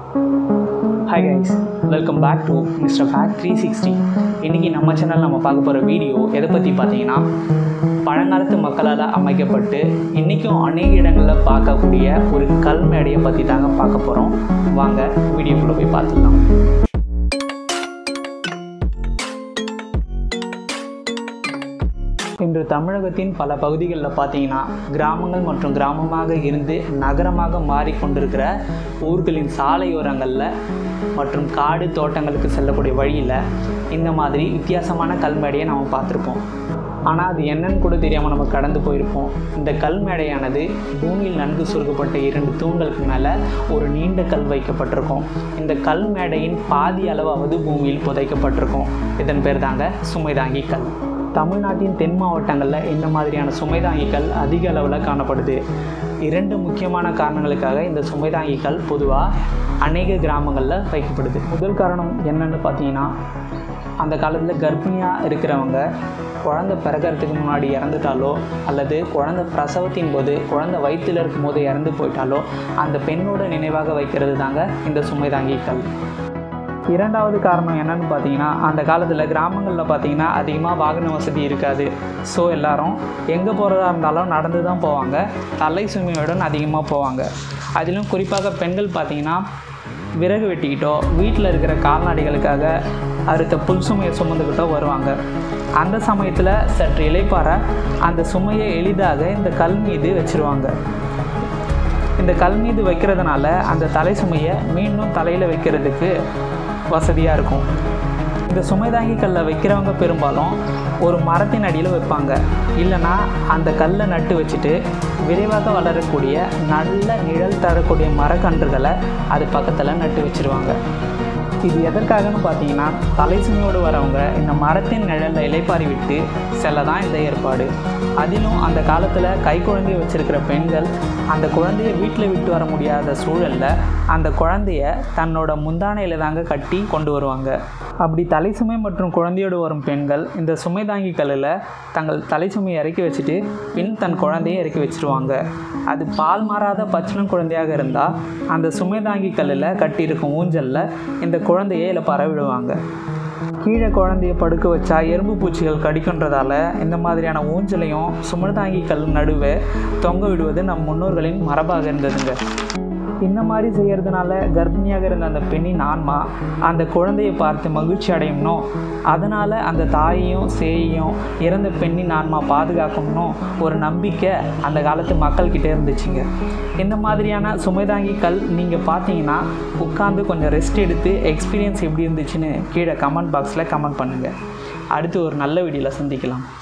hi guys welcome back to mister fake three sixty இன்றைக்கி நம்ம channel நம்ம பார்க்க போகிற வீடியோ எதை பற்றி பார்த்தீங்கன்னா பழங்காலத்து மக்களால் அமைக்கப்பட்டு இன்றைக்கும் அநேக இடங்களில் பார்க்கக்கூடிய ஒரு கல் மேடையை பற்றி தாங்க பார்க்க போகிறோம் வாங்க வீடியோக்குள்ளே போய் பார்த்துக்கலாம் இன்று தமிழகத்தின் பல பகுதிகளில் பார்த்தீங்கன்னா கிராமங்கள் மற்றும் கிராமமாக இருந்து நகரமாக மாறிக்கொண்டிருக்கிற ஊர்களின் சாலையோரங்களில் மற்றும் காடு தோட்டங்களுக்கு செல்லக்கூடிய வழியில் இந்த மாதிரி வித்தியாசமான கல்மேடையை நம்ம பார்த்துருப்போம் ஆனால் அது என்னன்னு கூட தெரியாமல் நம்ம கடந்து போயிருப்போம் இந்த கல் மேடையானது பூமியில் நன்கு சுருக்கப்பட்ட இரண்டு தூண்களுக்கு மேலே ஒரு நீண்ட கல் வைக்கப்பட்டிருக்கும் இந்த கல் மேடையின் பாதி அளவாவது பூமியில் புதைக்கப்பட்டிருக்கும் இதன் பேர் தாங்க சுமைதாங்கி கல் தமிழ்நாட்டின் தென் மாவட்டங்களில் இந்த மாதிரியான சுமைதாங்கிகள் அதிக அளவில் காணப்படுது இரண்டு முக்கியமான காரணங்களுக்காக இந்த சுமைதாங்கிகள் பொதுவாக அநேக கிராமங்களில் வைக்கப்படுது முதல் காரணம் என்னன்னு பார்த்தீங்கன்னா அந்த காலத்தில் கர்ப்பிணியாக இருக்கிறவங்க குழந்தை பிறக்கிறதுக்கு முன்னாடி இறந்துட்டாலோ அல்லது குழந்தை பிரசவத்தின் போது குழந்தை வயிற்றில் இருக்கும் போது இறந்து போயிட்டாலோ அந்த பெண்ணோட நினைவாக வைக்கிறது தாங்க இந்த சுமைதாங்கிகள் இரண்டாவது காரணம் என்னன்னு பார்த்தீங்கன்னா அந்த காலத்தில் கிராமங்களில் பார்த்தீங்கன்னா அதிகமாக வாகன வசதி இருக்காது ஸோ எல்லாரும் எங்கே போகிறதா இருந்தாலும் நடந்து தான் போவாங்க தலை சுமையுடன் அதிகமாக போவாங்க அதிலும் குறிப்பாக பெண்கள் பார்த்தீங்கன்னா விறகு வெட்டிக்கிட்டோ வீட்டில் இருக்கிற கால்நடைகளுக்காக அறுத்த புல் சுமையை சுமந்துக்கிட்டோ வருவாங்க அந்த சமயத்தில் சற்று இலைப்பார அந்த சுமையை எளிதாக இந்த கல் மீது வச்சுருவாங்க இந்த கல் மீது வைக்கிறதுனால அந்த தலை சுமையை மீண்டும் தலையில் வைக்கிறதுக்கு வசதியாக இருக்கும் இந்த சுமைதாங்கி கல்லை வைக்கிறவங்க பெரும்பாலும் ஒரு மரத்தின் அடியில் வைப்பாங்க இல்லைன்னா அந்த கல்லை நட்டு வச்சுட்டு விரைவாக வளரக்கூடிய நல்ல நிழல் தரக்கூடிய மரக்கன்றுகளை அது பக்கத்தில் நட்டு வச்சுருவாங்க இது எதற்காகன்னு பார்த்தீங்கன்னா தலை சுமையோடு வரவங்க இந்த மரத்தின் நிழலில் இலைப்பாரி விட்டு செல்ல தான் இந்த ஏற்பாடு அதிலும் அந்த காலத்தில் கை குழந்தைய வச்சிருக்கிற பெண்கள் அந்த குழந்தைய வீட்டில் விட்டு வர முடியாத சூழலில் அந்த குழந்தைய தன்னோட முந்தானையில் தாங்க கட்டி கொண்டு வருவாங்க அப்படி தலை சுமை மற்றும் குழந்தையோடு வரும் பெண்கள் இந்த சுமை தாங்கி கல்லில் தங்கள் தலை சுமையை இறக்கி வச்சுட்டு பின் தன் குழந்தையை இறக்கி வச்சுருவாங்க அது பால் மாறாத பச்சிளம் குழந்தையாக இருந்தால் அந்த சுமை தாங்கி கல்லில் கட்டியிருக்கும் ஊஞ்சலில் இந்த குழந்தையை இதில் பரவிடுவாங்க கீழே குழந்தைய படுக்க வச்சா எறும்பு பூச்சிகள் கடிக்கின்றதால இந்த மாதிரியான ஊஞ்சலையும் சுமதாங்கி கல் நடுவே தொங்க விடுவது நம் முன்னோர்களின் மரபாக இருந்ததுங்க இந்த மாதிரி செய்கிறதுனால கர்ப்பிணியாக இருந்த அந்த பெண்ணின் ஆன்மா அந்த குழந்தையை பார்த்து மகிழ்ச்சி அடையணும் அதனால் அந்த தாயையும் சேயையும் இறந்த பெண்ணின் ஆன்மா பாதுகாக்கணும் ஒரு நம்பிக்கை அந்த காலத்து மக்கள்கிட்ட இருந்துச்சுங்க இந்த மாதிரியான சுமைதாங்கி கல் நீங்கள் பார்த்தீங்கன்னா உட்காந்து கொஞ்சம் ரெஸ்ட் எடுத்து எக்ஸ்பீரியன்ஸ் எப்படி இருந்துச்சுன்னு கீழே கமெண்ட் பாக்ஸில் கமெண்ட் பண்ணுங்கள் அடுத்து ஒரு நல்ல வீடியோவில் சந்திக்கலாம்